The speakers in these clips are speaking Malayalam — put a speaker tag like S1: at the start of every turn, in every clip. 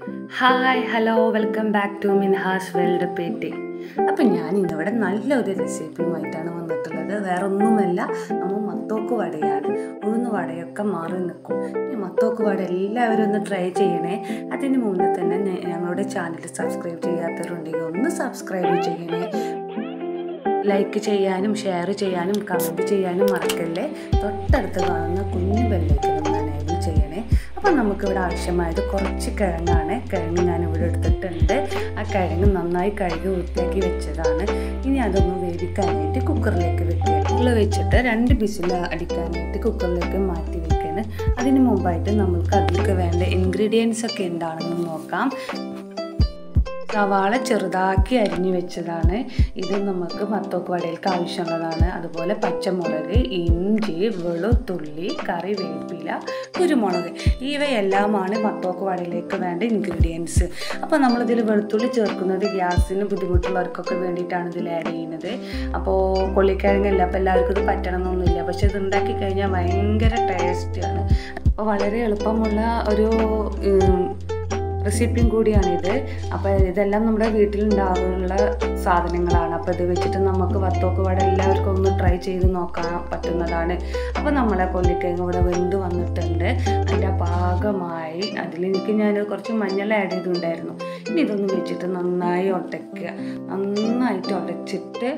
S1: hi hello welcome back to Minhas world പേറ്റി അപ്പം ഞാൻ ഇന്നിവിടെ നല്ലൊരു റെസിപ്പിയുമായിട്ടാണ് വന്നിട്ടുള്ളത് വേറെ ഒന്നുമല്ല നമ്മൾ മത്തോക്ക് വടയാണ് ഉഴുന്ന് വടയൊക്കെ മാറി നിൽക്കും ഈ മത്തോക്ക് വട എല്ലാവരും ഒന്ന് ട്രൈ ചെയ്യണേ അതിന് മുന്നേ തന്നെ ഞ- ഞങ്ങളുടെ ചാനൽ സബ്സ്ക്രൈബ് ചെയ്യാത്തവരുണ്ടെങ്കിൽ ഒന്ന് സബ്സ്ക്രൈബ് ചെയ്യണേ ലൈക്ക് ചെയ്യാനും ഷെയർ ചെയ്യാനും കമൻറ്റ് ചെയ്യാനും മറക്കല്ലേ തൊട്ടടുത്ത് കാണുന്ന കുഞ്ഞു ബെല്ലേക്ക് ഒന്ന് എനേബിൾ ചെയ്യണേ അപ്പം നമുക്കിവിടെ ആവശ്യമായത് കുറച്ച് കിഴങ്ങാണ് കിഴങ്ങ് ഞാനിവിടെ എടുത്തിട്ടുണ്ട് ആ കിഴങ്ങ് നന്നായി കഴുകി വൃത്തിയാക്കി വെച്ചതാണ് ഇനി അതൊന്ന് വേവിക്കാനായിട്ട് കുക്കറിലേക്ക് വെക്കുക ഉള്ള വെച്ചിട്ട് രണ്ട് വിസിൽ അടിക്കാനായിട്ട് കുക്കറിലേക്ക് മാറ്റി വെക്കുകയാണ് അതിന് മുമ്പായിട്ട് നമ്മൾക്ക് അതിലേക്ക് വേണ്ട ഇൻഗ്രീഡിയൻസ് ഒക്കെ എന്താണെന്ന് നോക്കാം സവാള ചെറുതാക്കി അരിഞ്ഞു വെച്ചതാണ് ഇത് നമുക്ക് മത്തോക്ക് വടയിലേക്ക് ആവശ്യമുള്ളതാണ് അതുപോലെ പച്ചമുളക് ഇഞ്ചി വെളുത്തുള്ളി കറിവേപ്പില കുരുമുളക് ഇവയെല്ലാമാണ് മത്തോക്ക് വടയിലേക്ക് വേണ്ട ഇൻഗ്രീഡിയൻസ് അപ്പോൾ നമ്മളിതിൽ വെളുത്തുള്ളി ചേർക്കുന്നത് ഗ്യാസിന് ബുദ്ധിമുട്ടുള്ളവർക്കൊക്കെ വേണ്ടിയിട്ടാണ് ഇതിൽ ആഡ് ചെയ്യുന്നത് അപ്പോൾ കൊള്ളിക്കിഴങ്ങല്ല അപ്പോൾ എല്ലാവർക്കും ഇത് പറ്റണമെന്നൊന്നുമില്ല പക്ഷെ ഇത് ഉണ്ടാക്കി കഴിഞ്ഞാൽ ഭയങ്കര ടേസ്റ്റിയാണ് അപ്പോൾ വളരെ എളുപ്പമുള്ള ഒരു ഉം, റെസിപ്പിയും കൂടിയാണിത് അപ്പോൾ ഇതെല്ലാം നമ്മുടെ വീട്ടിലുണ്ടാകുന്ന സാധനങ്ങളാണ് അപ്പോൾ ഇത് വെച്ചിട്ട് നമുക്ക് വത്തോക്ക് വട എല്ലാവർക്കും ഒന്ന് ട്രൈ ചെയ്ത് നോക്കാൻ പറ്റുന്നതാണ് അപ്പോൾ നമ്മളെ കൊല്ലിക്കിഴങ്ങ് ഇവിടെ വെന്ത് വന്നിട്ടുണ്ട് അതിൻ്റെ പാകമായി അതിൽ എനിക്ക് ഞാൻ കുറച്ച് മഞ്ഞൾ ആഡ് ചെയ്തിട്ടുണ്ടായിരുന്നു ഇനി ഇതൊന്ന് വെച്ചിട്ട് നന്നായി ഉടയ്ക്കുക നന്നായിട്ട് ഉടച്ചിട്ട്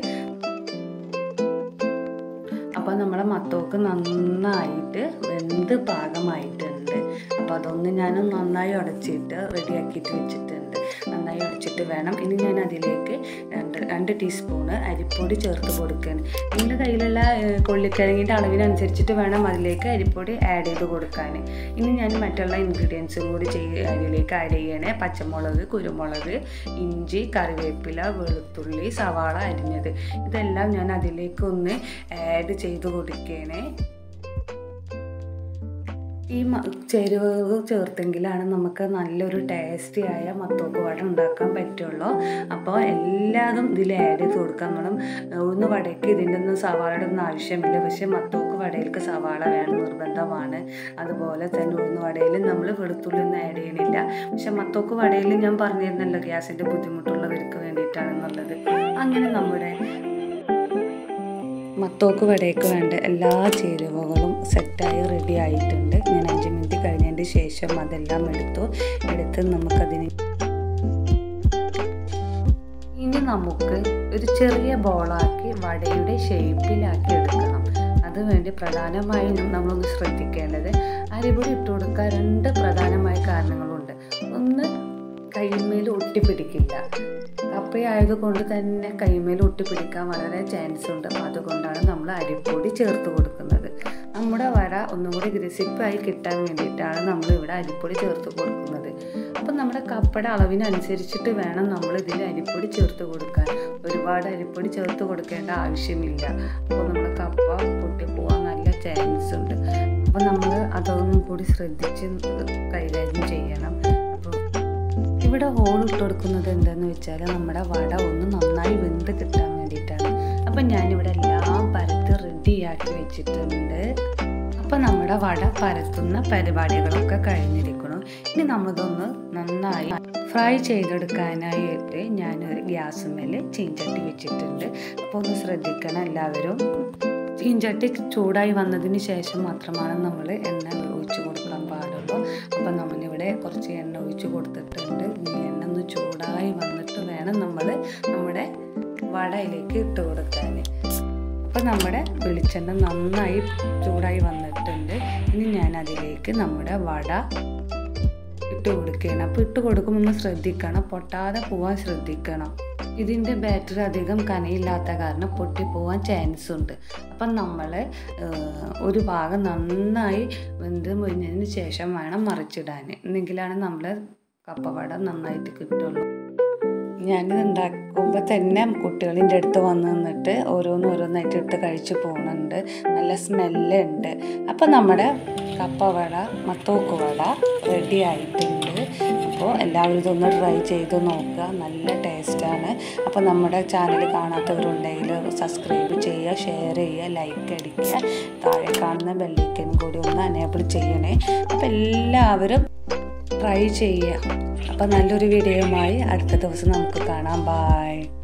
S1: അപ്പോൾ നമ്മളെ മത്തോക്ക് നന്നായിട്ട് വെന്ത് പാകമായിട്ടുണ്ട് അപ്പോൾ അതൊന്ന് ഞാൻ നന്നായി ഉടച്ചിട്ട് റെഡിയാക്കിയിട്ട് വെച്ചിട്ടുണ്ട് നന്നായി ഉടച്ചിട്ട് വേണം ഇനി ഞാൻ അതിലേക്ക് രണ്ട് രണ്ട് ടീസ്പൂണ് അരിപ്പൊടി ചേർത്ത് കൊടുക്കുകയാണ് നിങ്ങളുടെ കയ്യിലുള്ള ഏഹ്, കൊള്ളിക്കിഴങ്ങിൻ്റെ അളവിനനുസരിച്ചിട്ട് വേണം അതിലേക്ക് അരിപ്പൊടി ആഡ് ചെയ്ത് കൊടുക്കാൻ ഇനി ഞാൻ മറ്റുള്ള ഇൻഗ്രീഡിയൻസും കൂടി ചെയ്യ അതിലേക്ക് ആഡ് ചെയ്യണേ പച്ചമുളക് കുരുമുളക് ഇഞ്ചി കറിവേപ്പില വെളുത്തുള്ളി സവാള അരിഞ്ഞത് ഇതെല്ലാം ഞാൻ അതിലേക്ക് ഒന്ന് ആഡ് ചെയ്ത് കൊടുക്കണേ ഈ മ- ചേരുവകൾ ചേർത്തെങ്കിലാണ് നമുക്ക് നല്ലൊരു ടേസ്റ്റി ആയ മത്തോക്ക് വട ഉണ്ടാക്കാൻ പറ്റുള്ളൂ അപ്പോൾ എല്ലാതും ഇതിൽ ആഡ് ചെയ്ത് കൊടുക്കാം നമ്മൾ ഉഴുന്ന് വടയ്ക്ക് ഇതിൻ്റെ ഒന്നും സവാളയുടെ ഒന്നും ആവശ്യമില്ല പക്ഷേ മത്തോക്ക് വടയിലേക്ക് സവാള വേണം നിർബന്ധമാണ് അതുപോലെ തന്നെ ഉഴുന്ന് വടയിൽ നമ്മൾ വെളുത്തുള്ളി ഒന്നും ആഡ് ചെയ്യണില്ല പക്ഷെ മത്തോക്ക് വടയിൽ ഞാൻ പറഞ്ഞിരുന്നല്ലോ ഗ്യാസിൻ്റെ ബുദ്ധിമുട്ടുള്ളവർക്ക് വേണ്ടിയിട്ടാണെന്നുള്ളത് അങ്ങനെ നമ്മുടെ മത്തോക്ക് വടയ്ക്ക് വേണ്ട എല്ലാ ചേരുവകളും സെറ്റായി റെഡി ആയിട്ടുണ്ട് ഞാൻ അഞ്ച് മിനിറ്റ് കഴിഞ്ഞതിന് ശേഷം അതെല്ലാം എടുത്തു എടുത്ത് നമുക്കതിന് ഇനി നമുക്ക് ഒരു ചെറിയ ബോളാക്കി വടയുടെ ഷേപ്പിലാക്കി എടുക്കണം അതുവേണ്ടി പ്രധാനമായും നമ്മളൊന്ന് ശ്രദ്ധിക്കേണ്ടത് അരിപൊടി ഇട്ട് കൊടുക്കാൻ രണ്ട് പ്രധാനമായ കാരണങ്ങളുണ്ട് ഒന്ന് കൈമേൽ ഒട്ടിപ്പിടിക്കില്ല കപ്പയായതുകൊണ്ട് തന്നെ കൈമേൽ ഒട്ടിപ്പിടിക്കാൻ വളരെ ചാൻസ് ഉണ്ട് അപ്പോൾ അതുകൊണ്ടാണ് നമ്മൾ അരിപ്പൊടി ചേർത്ത് കൊടുക്കുന്നത് നമ്മുടെ വട ഒന്നും കൂടി ഗ്രസിപ്പായി കിട്ടാൻ വേണ്ടിയിട്ടാണ് നമ്മൾ ഇവിടെ അരിപ്പൊടി ചേർത്ത് കൊടുക്കുന്നത് അപ്പം നമ്മുടെ കപ്പയുടെ അളവിനനുസരിച്ചിട്ട് വേണം നമ്മൾ ഇതിൽ അരിപ്പൊടി ചേർത്ത് കൊടുക്കാൻ ഒരുപാട് അരിപ്പൊടി ചേർത്ത് കൊടുക്കേണ്ട ആവശ്യമില്ല അപ്പോൾ നമ്മുടെ കപ്പ പൊട്ടിപ്പോവാൻ നല്ല ചാൻസ് ഉണ്ട് അപ്പോൾ നമ്മൾ അതൊന്നും കൂടി ശ്രദ്ധിച്ച് കൈകാര്യം ചെയ്യണം അപ്പോൾ ഇവിടെ ഹോൾ ഇട്ട് കൊടുക്കുന്നത് എന്താന്ന് വെച്ചാൽ നമ്മുടെ വട ഒന്ന് നന്നായി വെന്ത് കിട്ടാൻ വേണ്ടിയിട്ടാണ് അപ്പം ഞാനിവിടെ എല്ലാം പരത്തി റെഡിയാക്കി വെച്ചിട്ടുണ്ട് അപ്പം നമ്മുടെ വട പരത്തുന്ന പരിപാടികളൊക്കെ കഴിഞ്ഞിരിക്കണം ഇനി നമ്മളിതൊന്ന് നന്നായി ഫ്രൈ ചെയ്തെടുക്കാനായിട്ട് ഞാനൊരു ഗ്യാസ് മേലെ ചീഞ്ചട്ടി വെച്ചിട്ടുണ്ട് അപ്പോൾ ഒന്ന് ശ്രദ്ധിക്കണം എല്ലാവരും ചീഞ്ചട്ടി ചൂടായി വന്നതിന് ശേഷം മാത്രമാണ് നമ്മൾ എണ്ണ ഒഴിച്ച് കൊടുക്കാൻ പാടുള്ളൂ അപ്പം നമ്മളിവിടെ കുറച്ച് എണ്ണ ഒഴിച്ച് കൊടുത്തിട്ടുണ്ട് ഈ എണ്ണ ഒന്ന് ചൂടായി വന്നിട്ട് വേണം നമ്മൾ നമ്മുടെ വടയിലേക്ക് ഇട്ട് കൊടുക്കാൻ അപ്പം നമ്മുടെ വെളിച്ചെണ്ണ നന്നായി ചൂടായി വന്നിട്ടുണ്ട് ഇനി ഞാൻ അതിലേക്ക് നമ്മുടെ വട ഇട്ട് കൊടുക്കുകയാണ് അപ്പോൾ ഇട്ട് കൊടുക്കുമ്പോൾ ഒന്ന് ശ്രദ്ധിക്കണം പൊട്ടാതെ പോവാൻ ശ്രദ്ധിക്കണം ഇതിൻ്റെ ബാറ്ററി അധികം കനയില്ലാത്ത കാരണം പൊട്ടിപ്പോവാൻ ചാൻസ് ഉണ്ട് അപ്പം നമ്മൾ ഒരു ഭാഗം നന്നായി വെന്ത് മുരിഞ്ഞതിന് ശേഷം വേണം മറിച്ചിടാൻ എന്നെങ്കിലാണ് നമ്മൾ കപ്പവട നന്നായിട്ട് കിട്ടുള്ളൂ ഞാനിത് ഉണ്ടാക്കുമ്പോൾ തന്നെ കുട്ടികളിൻ്റെ അടുത്ത് വന്ന് നിന്നിട്ട് ഓരോന്ന് ഓരോന്നായിട്ട് ഇട്ട് കഴിച്ച് പോകുന്നുണ്ട് നല്ല സ്മെല്ലുണ്ട് അപ്പോൾ നമ്മുടെ കപ്പവട മത്തോക്ക് വട റെഡി ആയിട്ടുണ്ട് അപ്പോൾ എല്ലാവരും ഇതൊന്ന് ട്രൈ ചെയ്ത് നോക്കുക നല്ല ടേസ്റ്റാണ് അപ്പോൾ നമ്മുടെ ചാനൽ കാണാത്തവരുണ്ടെങ്കിൽ സബ്സ്ക്രൈബ് ചെയ്യുക ഷെയർ ചെയ്യുക ലൈക്ക് അടിക്കുക താഴെ കാണുന്ന ബെല്ലൈക്കനും കൂടി ഒന്ന് അനേബിൾ ചെയ്യണേ അപ്പോൾ എല്ലാവരും ട്രൈ ചെയ്യുക അപ്പോൾ നല്ലൊരു വീഡിയോയുമായി അടുത്ത ദിവസം നമുക്ക് കാണാം ബായ്